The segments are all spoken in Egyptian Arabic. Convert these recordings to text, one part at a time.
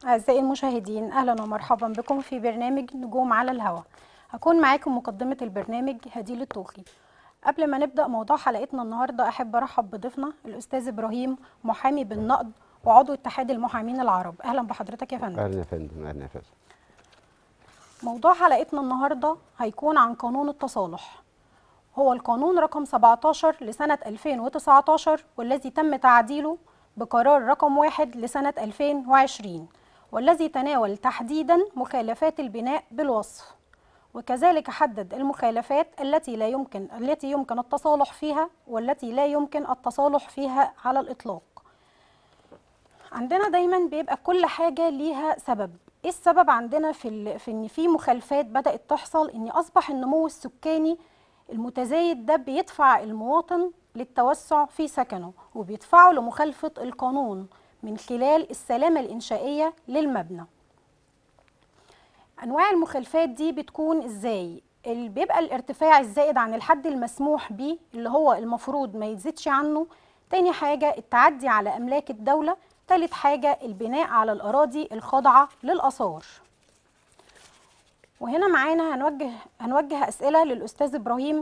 أعزائي المشاهدين أهلا ومرحبا بكم في برنامج نجوم على الهواء هكون معاكم مقدمة البرنامج هديل الطوخي قبل ما نبدأ موضوع حلقتنا النهاردة أحب أرحب بضيفنا الأستاذ إبراهيم محامي بالنقد وعضو اتحاد المحامين العرب أهلا بحضرتك يا فندم اهلا يا فندم اهلا يا فندم موضوع حلقتنا النهاردة هيكون عن قانون التصالح هو القانون رقم 17 لسنة 2019 والذي تم تعديله بقرار رقم واحد لسنة 2020 والذي تناول تحديدا مخالفات البناء بالوصف وكذلك حدد المخالفات التي لا يمكن التي يمكن التصالح فيها والتي لا يمكن التصالح فيها على الإطلاق عندنا دايما بيبقى كل حاجة ليها سبب ايه السبب عندنا في ال... في ان في مخالفات بدأت تحصل ان اصبح النمو السكاني المتزايد ده بيدفع المواطن للتوسع في سكنه وبيدفعه لمخالفة القانون من خلال السلامة الإنشائية للمبنى أنواع المخالفات دي بتكون إزاي؟ اللي بيبقى الارتفاع الزائد عن الحد المسموح به اللي هو المفروض ما يزيدش عنه تاني حاجة التعدي على أملاك الدولة تالت حاجة البناء على الأراضي الخاضعة للآثار وهنا معانا هنوجه هنوجه أسئلة للأستاذ إبراهيم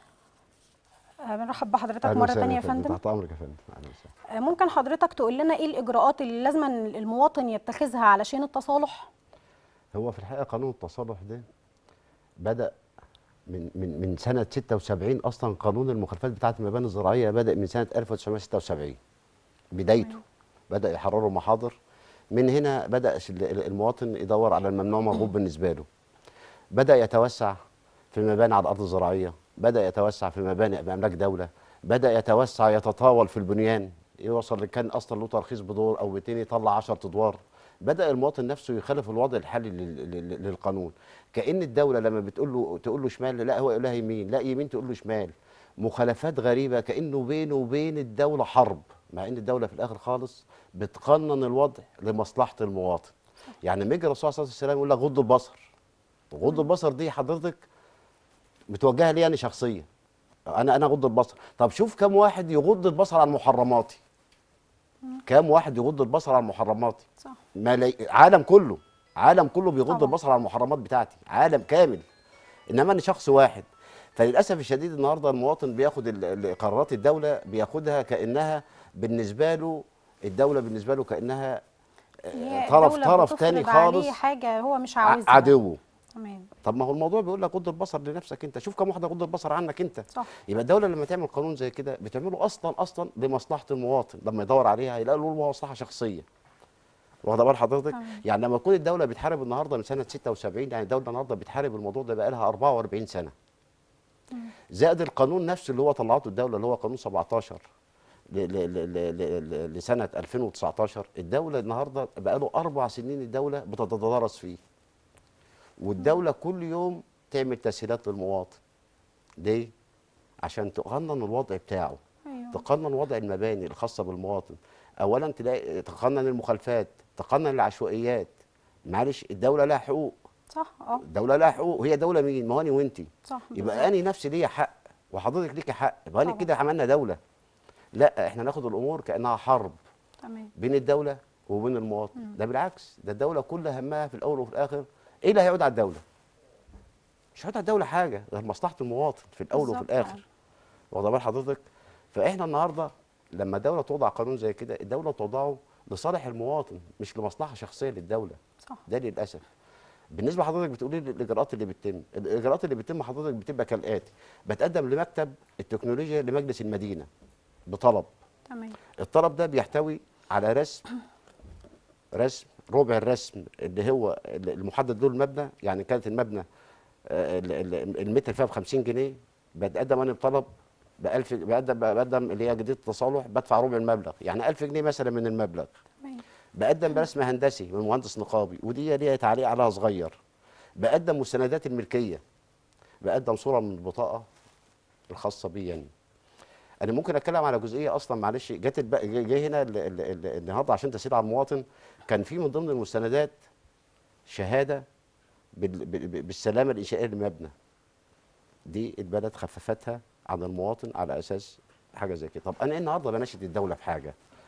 آه، بنرحب بحضرتك أهلا مرة وسهلا تانية يا فندم تحت امرك يا فندم اهلا وسهلا آه، ممكن حضرتك تقول لنا ايه الاجراءات اللي لازم المواطن يتخذها علشان التصالح هو في الحقيقه قانون التصالح ده بدا من من من سنه 76 اصلا قانون المخالفات بتاعه المباني الزراعيه بدا من سنه 1976 بدايته بدا يحرروا محاضر من هنا بدا ال- المواطن يدور على الممنوع مرغوب بالنسبه له بدا يتوسع في المباني على الارض الزراعيه بدا يتوسع في مباني باملاك دوله بدا يتوسع يتطاول في البنيان يوصل اللي كان اصلا له ترخيص بدور او باتنين يطلع 10 ادوار بدا المواطن نفسه يخالف الوضع الحالي لل- لل- للقانون كان الدوله لما بتقول له تقول له شمال لا هو يقول لها يمين لا يمين تقول له شمال مخالفات غريبه كانه بينه وبين الدوله حرب مع ان الدوله في الاخر خالص بتقنن الوضع لمصلحه المواطن يعني لما يجي الرسول صلى الله عليه وسلم يقول لك غض البصر غض البصر دي حضرتك متوجهه لي انا شخصيا انا انا غض البصر طب شوف كم واحد يغض البصر عن محرماتي كم واحد يغض البصر عن محرماتي صح ملاي... عالم كله عالم كله بيغض طبعا. البصر عن المحرمات بتاعتي عالم كامل انما انا شخص واحد فللاسف الشديد النهارده المواطن بياخد ال- ال- قرارات الدوله بياخدها كانها بالنسبه له الدوله بالنسبه له كانها هي طرف الدولة طرف بتفرض تاني عليه خالص حاجه هو مش ع- عاوزها عدوه تمام طب ما هو الموضوع بيقول لك غض البصر لنفسك انت شوف كم واحد غض البصر عنك انت صح يبقى الدوله لما تعمل قانون زي كده بتعمله اصلا اصلا لمصلحه المواطن لما يدور عليها هيلاقي له مصلحه شخصيه واخده بال حضرتك تمام. يعني لما تكون الدوله بتحارب النهارده من سنه 76 يعني الدوله النهارده بتحارب الموضوع ده بقى لها 44 سنه زائد القانون نفسه اللي هو طلعته الدوله اللي هو قانون 17 ل- ل- ل- ل- ل- لسنه 2019 الدوله النهارده بقى له اربع سنين الدوله بتتدرس فيه والدوله كل يوم تعمل تسهيلات للمواطن ليه؟ عشان تقنن الوضع بتاعه ايوه تقنن وضع المباني الخاصه بالمواطن اولا تلاقي تقنن المخالفات تقنن العشوائيات معلش الدوله لها حقوق صح اه الدوله لها حقوق هي دوله مين ما هو انا وانتي صح يبقى اني نفسي ليا حق وحضرتك ليكي حق يبقى أنا طبعا. كده عملنا دوله لا احنا ناخد الامور كانها حرب تمام بين الدوله وبين المواطن ده بالعكس ده الدوله كل همها في الاول وفي الاخر ايه اللي هيعود على الدوله مش هيعود على الدوله حاجه غير مصلحه المواطن في الاول وفي بالظبط، الاخر واخد بال حضرتك فاحنا النهارده لما الدوله توضع قانون زي كده الدوله توضعه لصالح المواطن مش لمصلحه شخصيه للدوله صح ده للاسف بالنسبه لحضرتك بتقولي لي الاجراءات اللي بتتم الاجراءات اللي بتتم حضرتك بتبقى كالاتي بتقدم لمكتب التكنولوجيا لمجلس المدينه بطلب تمام الطلب ده بيحتوي على رسم رسم ربع الرسم اللي هو المحدد له المبنى يعني كانت المبنى آه، ال- ال- المتر فيها ب 50 جنيه بتقدم انا بطلب ب 1000 بقدم بقدم اللي هي جديد التصالح بدفع ربع المبلغ يعني 1000 جنيه مثلا من المبلغ تمام بقدم برسم هندسي من مهندس نقابي ودي ليها تعليق عليها صغير بقدم مستندات الملكيه بقدم صوره من البطاقه الخاصه بي يعني انا ممكن اتكلم على جزئيه اصلا معلش جت الب... جه هنا ال- ال- ال- النهارده عشان تسهيل على المواطن كان في من ضمن المستندات شهاده بال... بال- بالسلامه الانشائيه للمبنى دي البلد خففتها عن المواطن على اساس حاجه زي كده طب انا ايه النهارده بناشد الدوله في حاجه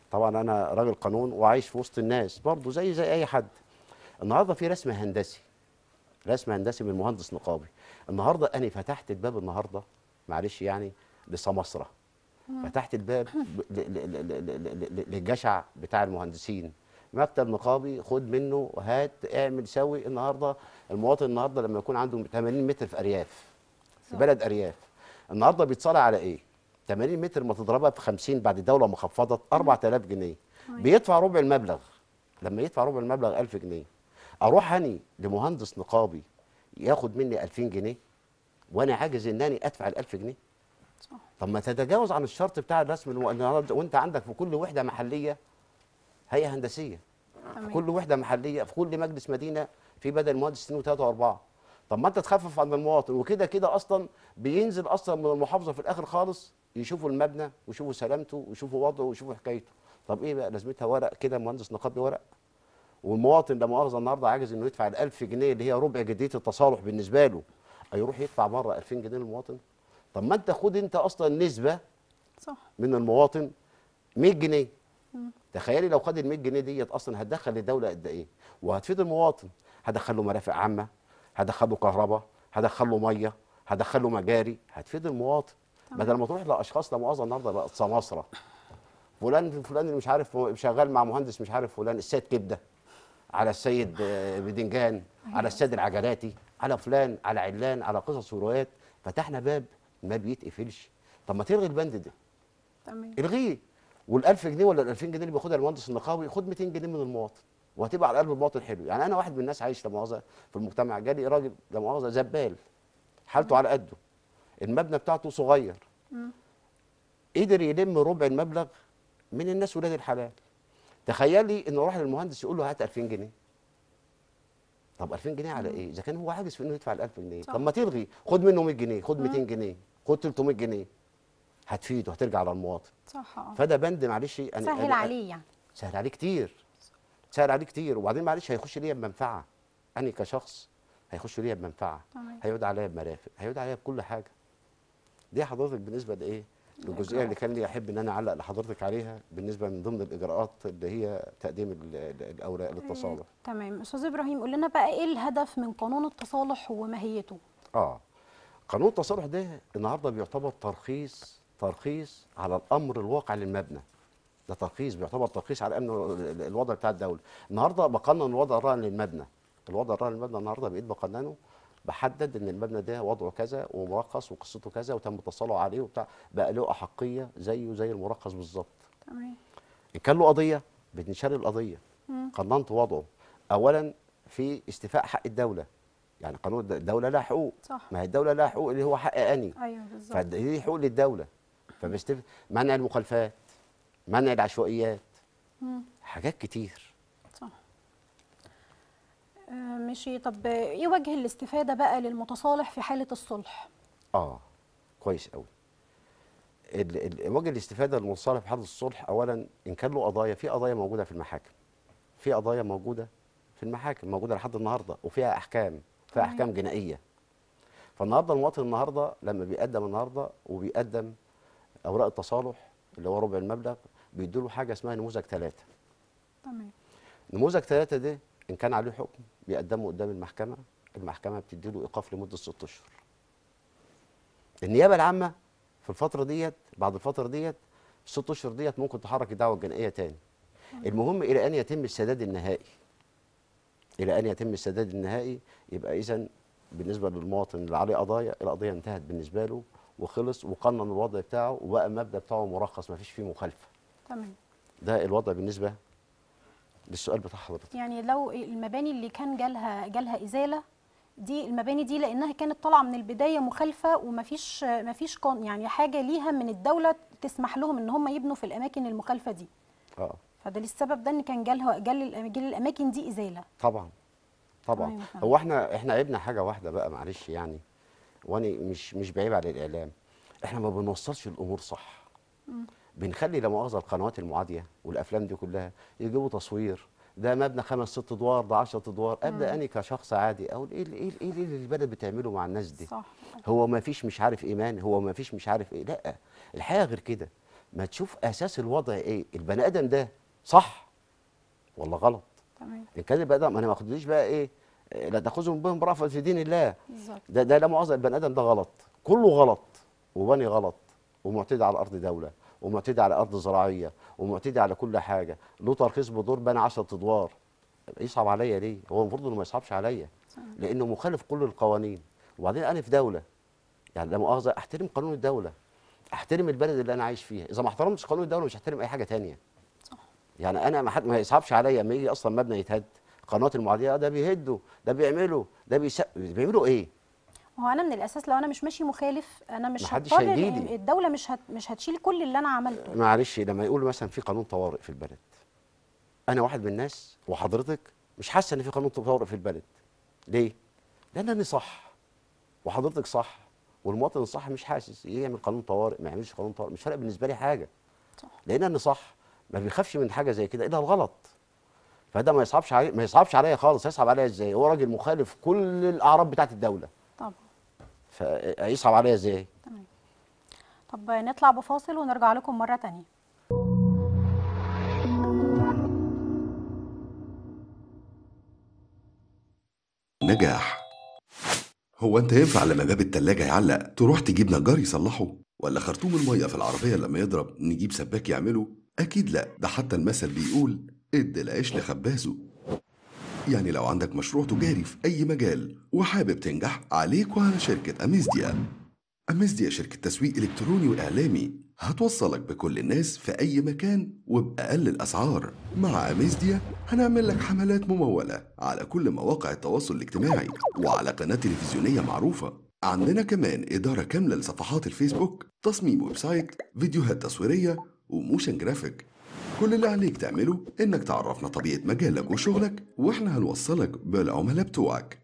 طبعا انا راجل قانون وعايش في وسط الناس برضه زي زي اي حد النهارده في رسم هندسي رسم هندسي من مهندس نقابي النهارده انا فتحت الباب النهارده معلش يعني لسماسره فتحت الباب ب- ل- ل- ل- ل- ل- ل- للجشع بتاع المهندسين مكتب نقابي خد منه هات اعمل سوي النهارده المواطن النهارده لما يكون عنده 80 متر في ارياف في صح. بلد ارياف النهارده بيتصالح على ايه 80 متر ما تضربها في 50 بعد الدوله ما خفضت 4000 جنيه تمام. بيدفع ربع المبلغ لما يدفع ربع المبلغ 1000 جنيه اروح اني لمهندس نقابي ياخد مني 2000 جنيه وانا عاجز انني ادفع ال 1000 جنيه صح طب ما تتجاوز عن الشرط بتاع الرسم الو- النهارده وانت عندك في كل وحده محليه هيئه هندسيه تمام كل وحده محليه في كل مجلس مدينه في بدل مهندس اثنين وثلاثه واربعه طب ما انت تخفف عن المواطن وكده كده اصلا بينزل اصلا من المحافظه في الاخر خالص يشوفوا المبنى ويشوفوا سلامته ويشوفوا وضعه ويشوفوا حكايته طب ايه بقى لازمتها ورق كده مهندس نقابي ورق والمواطن لا مؤاخذه النهارده عاجز انه يدفع ال 1000 جنيه اللي هي ربع جديه التصالح بالنسبه له هيروح يدفع بره 2000 جنيه للمواطن طب ما انت خد انت اصلا نسبه صح من المواطن 100 جنيه تخيلي لو خد ال 100 جنيه ديت اصلا هتدخل للدوله قد ايه وهتفيد المواطن هدخل له مرافق عامه هدخل له كهرباء هدخل له ميه هدخل له مجاري هتفيد المواطن بدل ما تروح لاشخاص لا مؤاخذه النهارده بقت سماسره فلان فلان اللي مش عارف هو شغال مع مهندس مش عارف فلان السيد كبده على السيد آه، بدنجان على السيد العجلاتي على فلان على علان على قصص وروايات فتحنا باب ما بيتقفلش طب ما تلغي البند ده تمام الغيه وال1000 جنيه ولا ال2000 جنيه اللي بياخدها المهندس النقابي خد 200 جنيه من المواطن وهتبقى على قلب المواطن حلو يعني انا واحد من الناس عايش لا مؤاخذه في المجتمع جالي راجل لا مؤاخذه زبال حالته على قده المبنى بتاعته صغير قدر يلم ربع المبلغ من الناس ولاد الحلال تخيلي انه راح للمهندس يقول له هات 2000 جنيه طب 2000 جنيه على ايه اذا كان هو عاجز في انه يدفع ال 1000 جنيه صح. طب ما تلغي خد منه 100 جنيه خد 200 جنيه خد 300 جنيه هتفيده هترجع على المواطن صح اه فده بند معلش أنا سهل أنا- عليه يعني سهل عليه كتير سهل عليه كتير وبعدين معلش هيخش ليا بمنفعه انا كشخص هيخش ليا بمنفعه تمام. هيعود عليا بمرافق هيعود عليا بكل حاجه دي حضرتك بالنسبه لايه للجزئيه اللي كان لي احب ان انا اعلق لحضرتك عليها بالنسبه من ضمن الاجراءات اللي هي تقديم ال- ال- الاوراق للتصالح تمام استاذ ابراهيم قول لنا بقى ايه الهدف من قانون التصالح وماهيته اه قانون التصالح ده النهارده بيعتبر ترخيص ترخيص على الامر الواقع للمبنى ده ترخيص بيعتبر ترخيص على انه ال- ال- الوضع بتاع الدوله النهارده بقنن الوضع الراهن للمبنى الوضع الراهن للمبنى النهارده بقيت بقننه بحدد ان المبنى ده وضعه كذا ومرخص وقصته كذا وتم التصالح عليه وبتاع بقى له احقيه زيه زي المرخص بالظبط تمام ان كان له قضيه بنشال القضيه قننت وضعه اولا في استيفاء حق الدوله يعني قانون الد- الدوله لها حقوق صح. ما هي الدوله لها حقوق اللي هو حق اني ايوه بالظبط فدي حقوق للدوله فبيستف منع المخالفات منع العشوائيات مم. حاجات كتير صح آه ماشي طب ايه وجه الاستفاده بقى للمتصالح في حاله الصلح اه كويس قوي ال- ال- وجه الاستفاده للمتصالح في حاله الصلح اولا ان كان له قضايا في قضايا موجوده في المحاكم في قضايا موجوده في المحاكم موجوده لحد النهارده وفيها احكام فيها تمام. احكام جنائيه فالنهارده المواطن النهارده لما بيقدم النهارده وبيقدم اوراق التصالح اللي هو ربع المبلغ بيدوا له حاجه اسمها نموذج ثلاثه تمام نموذج ثلاثة ده إن كان عليه حكم بيقدمه قدام المحكمة المحكمة بتدي له إيقاف لمدة ست أشهر النيابة العامة في الفترة ديت بعد الفترة ديت الست أشهر ديت ممكن تحرك الدعوة الجنائية تاني المهم إلى أن يتم السداد النهائي إلى أن يتم السداد النهائي يبقى إذا بالنسبة للمواطن اللي عليه قضايا القضية انتهت بالنسبة له وخلص وقنن الوضع بتاعه وبقى المبدأ بتاعه مرخص ما فيش فيه مخالفة تمام ده الوضع بالنسبة للسؤال بتاع حضرتك يعني لو المباني اللي كان جالها جالها ازاله دي المباني دي لانها كانت طالعه من البدايه مخالفه ومفيش مفيش قان يعني حاجه ليها من الدوله تسمح لهم ان هم يبنوا في الاماكن المخالفه دي اه فده للسبب ده ان كان جالها جال الأم- جال الاماكن دي ازاله طبعا طبعا تمام، فهمت. هو احنا احنا عيبنا حاجه واحده بقى معلش يعني وانا مش مش بعيب على الاعلام احنا ما بنوصلش الامور صح بنخلي لا مؤاخذه القنوات المعاديه والافلام دي كلها يجيبوا تصوير ده مبنى خمس ست ادوار ده 10 ادوار ابدا انا كشخص عادي اقول ايه ال- ايه ال- ايه اللي البلد بتعمله مع الناس دي صح هو ما فيش مش عارف ايمان هو ما فيش مش عارف ايه لا الحياه غير كده ما تشوف اساس الوضع ايه البني ادم ده صح ولا غلط تمام ان كان البني ادم انا ما اخدنيش بقى ايه إيه، لا تاخذهم بهم برأفة في دين الله بالظبط ده ده لا مؤاخذه البني ادم ده غلط كله غلط وبني غلط ومعتدي على ارض دوله ومعتدي على ارض زراعيه ومعتدي على كل حاجه له ترخيص بدور بنى 10 ادوار يصعب عليا ليه؟ هو المفروض انه ما يصعبش عليا لانه مخالف كل القوانين وبعدين انا في دوله يعني لا مؤاخذه احترم قانون الدوله احترم البلد اللي انا عايش فيها اذا ما احترمتش قانون الدوله مش هحترم اي حاجه تانية صح. يعني انا ما حد ما يصعبش عليا لما يجي اصلا مبنى يتهد قناه المعاديه ده بيهدوا ده بيعملوا ده بيس... بيعملوا ايه؟ هو انا من الاساس لو انا مش ماشي مخالف انا مش محدش هضطر هيجيلي. الدوله مش هت مش هتشيل كل اللي انا عملته معلش لما يقولوا مثلا في قانون طوارئ في البلد انا واحد من الناس وحضرتك مش حاسه ان في قانون طوارئ في البلد ليه لانني صح وحضرتك صح والمواطن الصح مش حاسس يعمل قانون طوارئ ما يعملش قانون طوارئ مش فارق بالنسبه لي حاجه صح. لان صح ما بيخافش من حاجه زي كده الا الغلط فده ما يصعبش علي ما يصعبش عليا خالص يصعب عليا ازاي هو راجل مخالف كل الاعراف بتاعت الدوله طبعا فيصعب عليا ازاي تمام طب نطلع بفاصل ونرجع لكم مره تانية نجاح هو انت ينفع لما باب التلاجة يعلق تروح تجيب نجار يصلحه ولا خرطوم المية في العربية لما يضرب نجيب سباك يعمله اكيد لا ده حتى المثل بيقول ادي العيش لخبازه يعني لو عندك مشروع تجاري في اي مجال وحابب تنجح عليك وعلى شركة اميزديا اميزديا شركة تسويق الكتروني واعلامي هتوصلك بكل الناس في اي مكان وباقل الاسعار مع اميزديا هنعمل لك حملات ممولة على كل مواقع التواصل الاجتماعي وعلى قناة تلفزيونية معروفة عندنا كمان إدارة كاملة لصفحات الفيسبوك تصميم ويب سايت فيديوهات تصويرية وموشن جرافيك كل اللي عليك تعمله إنك تعرفنا طبيعة مجالك وشغلك وإحنا هنوصلك بالعملاء بتوعك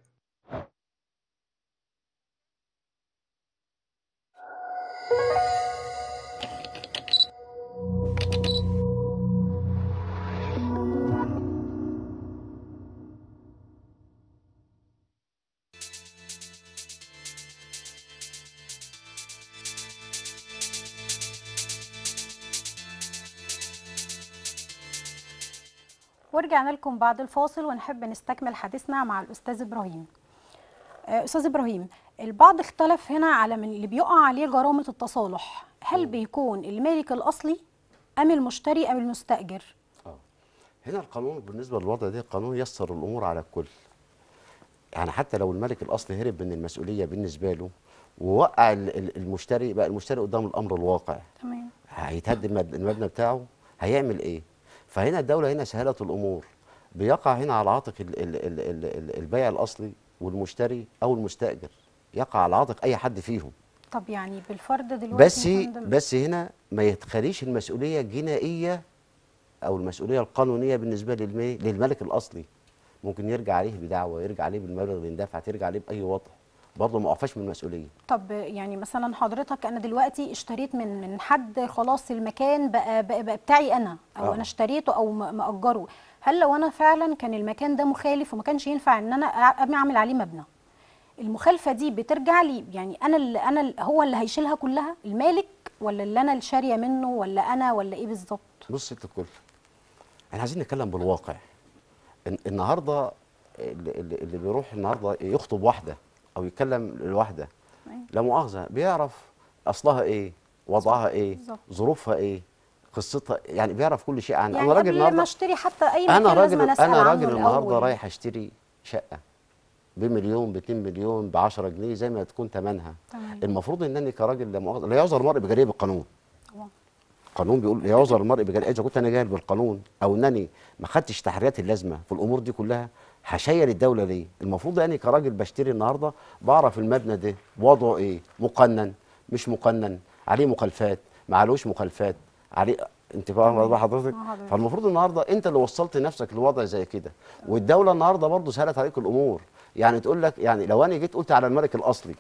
ورجعنا لكم بعد الفاصل ونحب نستكمل حديثنا مع الاستاذ ابراهيم آه، استاذ ابراهيم البعض اختلف هنا على من اللي بيقع عليه غرامه التصالح هل بيكون المالك الاصلي ام المشتري ام المستاجر اه هنا القانون بالنسبه للوضع ده القانون يسر الامور على الكل يعني حتى لو الملك الاصلي هرب من المسؤوليه بالنسبه له ووقع ال- ال- المشتري بقى المشتري قدام الامر الواقع تمام هيتهد المب- المبنى بتاعه هيعمل ايه فهنا الدوله هنا سهلت الامور بيقع هنا على عاتق ال- ال- ال- ال- ال- البيع الاصلي والمشتري او المستاجر يقع على عاتق اي حد فيهم طب يعني بالفرض دلوقتي بس يا فندم- بس هنا ما يتخليش المسؤوليه الجنائيه او المسؤوليه القانونيه بالنسبه للمي- للملك الاصلي ممكن يرجع عليه بدعوه يرجع عليه بالمبلغ اللي اندفع ترجع عليه باي وضع برضه ما وقفش من المسؤوليه طب يعني مثلا حضرتك انا دلوقتي اشتريت من من حد خلاص المكان بقى بقى, بقى بتاعي انا او آه. انا اشتريته او م- مأجره هل لو انا فعلا كان المكان ده مخالف وما كانش ينفع ان انا أ- اعمل عليه مبنى المخالفه دي بترجع لي يعني انا اللي انا اللي هو اللي هيشيلها كلها المالك ولا اللي انا اللي شاريه منه ولا انا ولا ايه بالظبط بص ست الكل احنا عايزين نتكلم بالواقع الن- النهارده اللي, اللي اللي بيروح النهارده يخطب واحده او يتكلم لواحده تمام. لا مؤاخذه بيعرف اصلها ايه وضعها ايه بالظبط. ظروفها ايه قصتها يعني بيعرف كل شيء عنها يعني انا راجل قبل ما النهارده اشتري حتى اي مكان انا لازم راجل اسال انا عنه راجل النهارده الأول. رايح اشتري شقه بمليون ب 2 مليون ب 10 جنيه زي ما تكون ثمنها تمام. المفروض انني كراجل لا مؤاخذه لا يعذر المرء بجريمه بالقانون طبعا. القانون بيقول لا يعذر المرء بجريمه اذا كنت انا جاهل بالقانون او انني ما خدتش تحريات اللازمه في الامور دي كلها هشيل الدوله ليه؟ المفروض اني كراجل بشتري النهارده بعرف المبنى ده وضعه ايه؟ مقنن مش مقنن عليه مخالفات ما عليهوش مخالفات عليه انت فاهم قصدي حضرتك؟ آه حضرتك. فالمفروض النهارده انت اللي وصلت نفسك لوضع زي كده والدوله النهارده برضه سهلت عليك الامور يعني تقول لك يعني لو انا جيت قلت على الملك الاصلي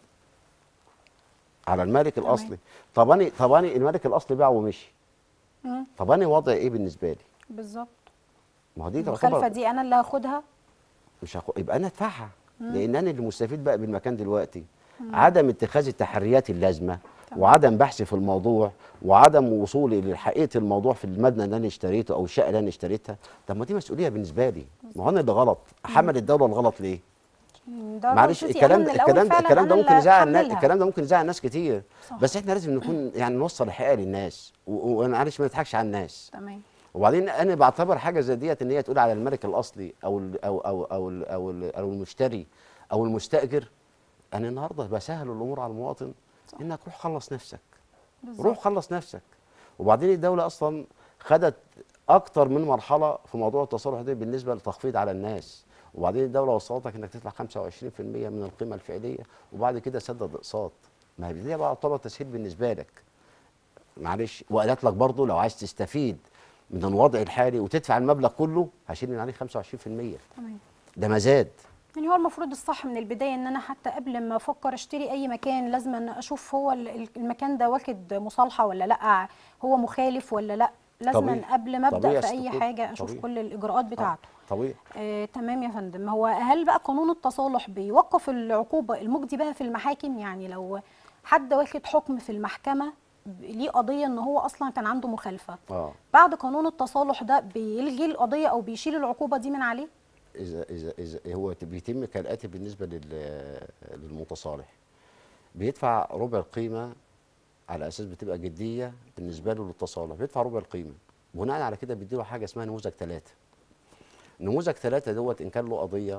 على الملك تمام. الاصلي طب انا طب انا الملك الاصلي باع ومشي مم. طب انا وضعي ايه بالنسبه لي بالظبط ما هو دي المخالفه تعتبر دي انا اللي هاخدها مش هخ... يبقى انا ادفعها لان انا اللي مستفيد بقى بالمكان دلوقتي عدم اتخاذ التحريات اللازمه تمام. وعدم بحثي في الموضوع وعدم وصولي لحقيقه الموضوع في المبنى اللي انا اشتريته او الشقه اللي انا اشتريتها طب ما دي مسؤوليه بالنسبه لي ما هو انا اللي غلط حمل الدوله الغلط ليه ده معلش غلطتي الكلام أنا ده من الأول الكلام ده فعلاً الكلام ده أنا ممكن اللي يزعل الناس أحملها. الكلام ده ممكن يزعل ناس كتير صح. بس احنا لازم نكون يعني نوصل الحقيقه للناس و- و- وانا معلش ما نضحكش على الناس تمام وبعدين انا بعتبر حاجه زي ديت ان هي تقول على الملك الاصلي او ال او او او ال او, ال او المشتري او المستاجر انا النهارده بسهل الامور على المواطن صح. انك روح خلص نفسك بالظبط روح خلص نفسك وبعدين الدوله اصلا خدت اكتر من مرحله في موضوع التصالح ده بالنسبه للتخفيض على الناس وبعدين الدوله وصلتك انك تدفع 25% من القيمه الفعليه وبعد كده سدد اقساط ما هي دي بقى تعتبر تسهيل بالنسبه لك معلش وقالت لك برضه لو عايز تستفيد من الوضع الحالي وتدفع المبلغ كله هشيل من عليك 25% تمام ده مزاد يعني هو المفروض الصح من البدايه ان انا حتى قبل ما افكر اشتري اي مكان لازم أن اشوف هو ال- المكان ده واخد مصالحه ولا لا هو مخالف ولا لا لازم طبيعي. قبل ما ابدا طبيعي في يا اي ست حاجه اشوف طبيعي. كل الاجراءات بتاعته طبيعي آه، تمام يا فندم هو هل بقى قانون التصالح بيوقف العقوبة المجدي بها في المحاكم يعني لو حد واخد حكم في المحكمة ب- ليه قضية ان هو اصلا كان عنده مخالفة اه بعد قانون التصالح ده بيلغي القضية او بيشيل العقوبة دي من عليه اذا اذا اذا هو بيتم كالاتي بالنسبه لل- للمتصالح بيدفع ربع القيمه على اساس بتبقى جديه بالنسبه له للتصالح بيدفع ربع القيمه بناء على كده بيديله حاجه اسمها نموذج ثلاثه نموذج ثلاثه دوت ان كان له قضيه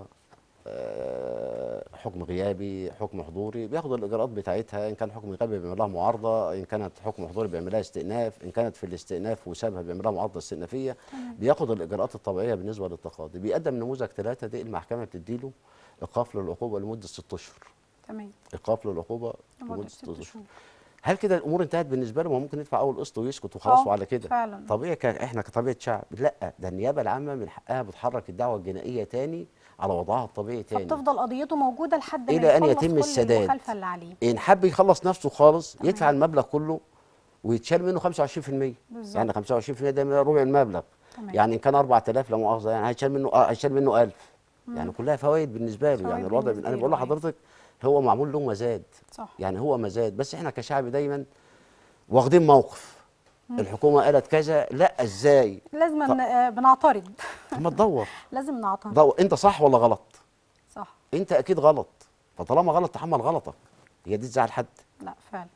آه، حكم غيابي حكم حضوري بياخد الاجراءات بتاعتها ان كان حكم غيابي بيعمل لها معارضه ان كانت حكم حضوري بيعمل لها استئناف ان كانت في الاستئناف وسابها بيعمل لها معارضه استئنافيه بياخد الاجراءات الطبيعيه بالنسبه للتقاضي بيقدم نموذج ثلاثه دي المحكمه بتديله ايقاف للعقوبه لمده ست اشهر تمام ايقاف للعقوبه لمدة لمده ست ست اشهر شهور هل كده الامور انتهت بالنسبه له ما ممكن يدفع اول قسط ويسكت وخلاص آه، وعلى كده فعلا. طبيعي ك- احنا كطبيعه شعب لا ده النيابه العامه من حقها بتحرك الدعوه الجنائيه تاني على وضعها الطبيعي تاني فبتفضل قضيته موجودة لحد ما إلى أن يخلص يتم كل السداد. المخالفة اللي عليه ان حب يخلص نفسه خالص تمام. يدفع المبلغ كله ويتشال منه 25% بالظبط. يعني 25% ده من ربع المبلغ تمام. يعني ان كان 4000 لا مؤاخذه يعني هيتشال منه اه هيتشال منه 1000 يعني كلها فوائد بالنسبه له فوائد يعني الوضع بالنسبة انا له، بقول أيوة. لحضرتك هو معمول له مزاد صح يعني هو مزاد بس احنا كشعب دايما واخدين موقف الحكومه قالت كذا لا ازاي لازم ن- آه، بنعترض طب ما تدور لازم نعترض دور انت صح ولا غلط صح انت اكيد غلط فطالما غلط تحمل غلطك هي دي تزعل حد لا فعلا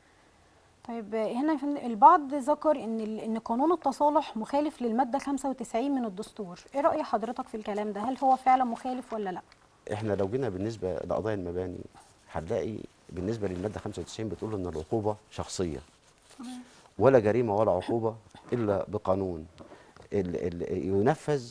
طيب آه، هنا يا فندم البعض ذكر ان ال- ان قانون التصالح مخالف للماده 95 من الدستور ايه راي حضرتك في الكلام ده هل هو فعلا مخالف ولا لا احنا لو جينا بالنسبه لقضايا المباني هنلاقي بالنسبه للماده 95 بتقول ان العقوبه شخصيه ولا جريمه ولا عقوبه الا بقانون ال ال ينفذ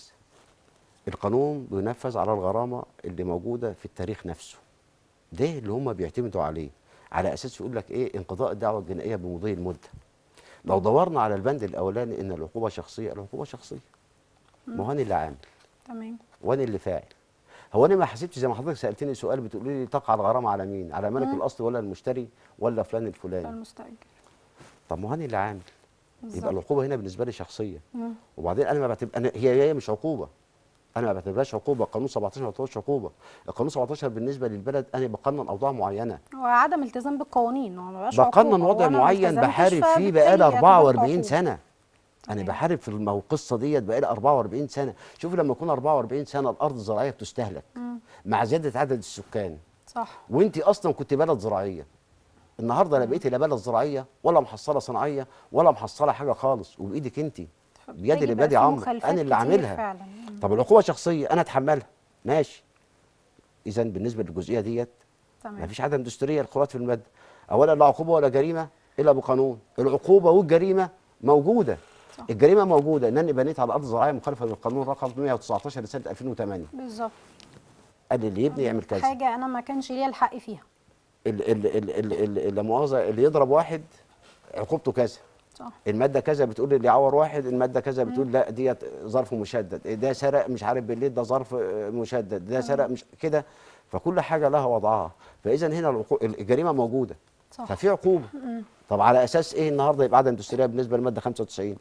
القانون بينفذ على الغرامه اللي موجوده في التاريخ نفسه ده اللي هم بيعتمدوا عليه على اساس يقول لك ايه انقضاء الدعوه الجنائيه بمضي المده لو دورنا على البند الاولاني ان العقوبه شخصيه العقوبه شخصيه ما هو انا اللي عامل تمام وانا اللي فاعل هو انا ما حسبتش زي ما حضرتك سالتني سؤال بتقولي لي تقع الغرامه على مين على ملك الاصل ولا المشتري ولا فلان الفلاني المستأجر طب ما هو انا اللي عامل بالظبط. يبقى العقوبه هنا بالنسبه لي شخصيه مم. وبعدين انا ما بعتبر أنا هي هي مش عقوبه انا ما بعتبرهاش عقوبه قانون 17 ما بعتبرهاش عقوبه القانون 17 بالنسبه للبلد انا بقنن اوضاع معينه هو عدم التزام بالقوانين هو ما بقاش عقوبة، بقنن هو وضع أنا ما معين التزمتش، بحارب فيه فبالتالي بقالي اعتبرت 44 عقوبة. سنه انا تمام. بحارب في المو- القصه ديت بقالي 44 سنه شوف لما يكون 44 سنه الارض الزراعيه بتستهلك مع زياده عدد السكان صح وانت اصلا كنت بلد زراعيه النهارده لا بقيتي لا بلد زراعيه ولا محصله صناعيه ولا محصله حاجه خالص وبايدك انت بيد فبالتالي اللي بقى بادي في عمرو مخالفات انا اللي كتير عاملها فعلا مم. طب العقوبه شخصيه انا اتحملها ماشي اذا بالنسبه للجزئيه ديت تمام مفيش عدم دستوريه للقرارات في الماده اولا لا عقوبه ولا جريمه الا بقانون العقوبه والجريمه موجوده صح. الجريمه موجوده ان انا بنيت على ارض زراعيه مخالفه للقانون رقم 119 لسنه 2008 بالظبط قال لي اللي يبني يعمل كذا حاجه انا ما كانش ليا الحق فيها ال- ال- ال- ال- ال- لا مؤاخذه اللي يضرب واحد عقوبته كذا صح الماده كذا بتقول اللي يعور واحد الماده كذا بتقول لا ديت ظرف مشدد ده سرق مش عارف بالليل ده ظرف آه، مشدد ده سرق مش كده فكل حاجه لها وضعها فاذا هنا العقو- الجريمه موجوده صح ففي عقوبه طب على اساس ايه النهارده يبقى عدم دستوريه بالنسبه للماده 95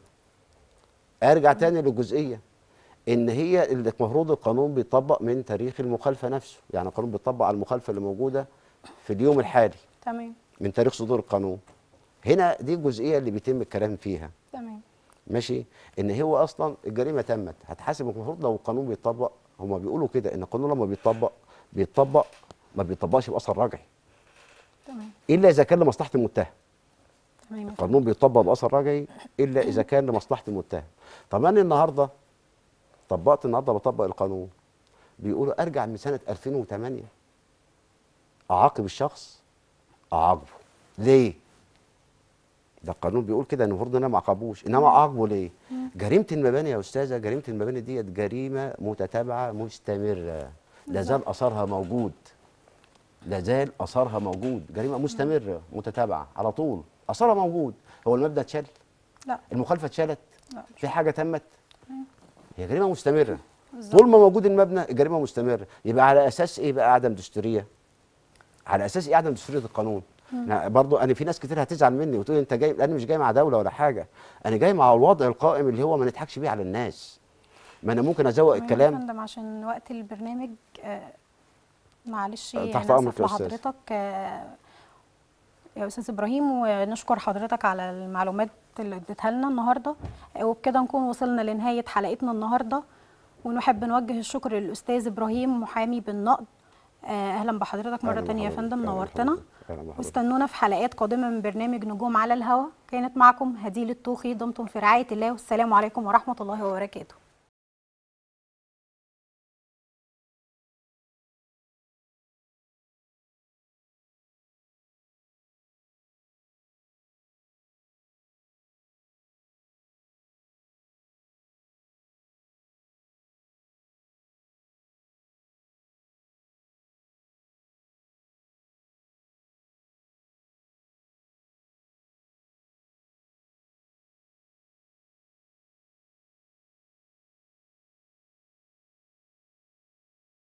ارجع تاني للجزئيه ان هي اللي المفروض القانون بيطبق من تاريخ المخالفه نفسه يعني القانون بيطبق على المخالفه اللي موجوده في اليوم الحالي تمام من تاريخ صدور القانون هنا دي الجزئيه اللي بيتم الكلام فيها تمام ماشي ان هو اصلا الجريمه تمت هتحاسب المفروض لو القانون بيطبق هما بيقولوا كده ان القانون لما بيطبق بيطبق ما بيطبقش باثر رجعي تمام الا اذا كان لمصلحه المتهم تمام القانون بيطبق باثر رجعي الا اذا كان لمصلحه المتهم طب انا النهارده طبقت النهارده بطبق القانون بيقولوا ارجع من سنه 2008 اعاقب الشخص اعاقبه ليه ده القانون بيقول كده ان المفروض ان انا ما اعاقبوش انما اعاقبه ليه جريمه المباني يا استاذه جريمه المباني ديت جريمه متتابعه مستمره لا زال اثرها موجود لا زال اثرها موجود جريمه مستمره متتابعه على طول اثرها موجود هو المبنى اتشال لا المخالفه اتشالت لا في حاجه تمت هي جريمه مستمره بالظبط. طول ما موجود المبنى الجريمه مستمره يبقى على اساس ايه بقى عدم دستوريه على اساس ايه عدم دستوريه القانون أنا برضو انا في ناس كتير هتزعل مني وتقول انت جاي انا مش جاي مع دوله ولا حاجه انا جاي مع الوضع القائم اللي هو ما نضحكش بيه على الناس ما انا ممكن ازوق تمام يا الكلام فندم عشان وقت البرنامج آه، معلش آه، يعني تحت أنا أمرك يا آسفة أستاذ. لحضرتك آه، يا استاذ ابراهيم ونشكر حضرتك على المعلومات اللي اديتها لنا النهارده آه، وبكده نكون وصلنا لنهايه حلقتنا النهارده ونحب نوجه الشكر للاستاذ ابراهيم محامي بالنقد آه، اهلا بحضرتك مره أهلاً تانية يا بحضرتك، فندم أهلاً نورتنا بحضرتك، أهلاً بحضرتك. واستنونا في حلقات قادمه من برنامج نجوم على الهوا كانت معكم هديل الطوخي دمتم في رعايه الله والسلام عليكم ورحمه الله وبركاته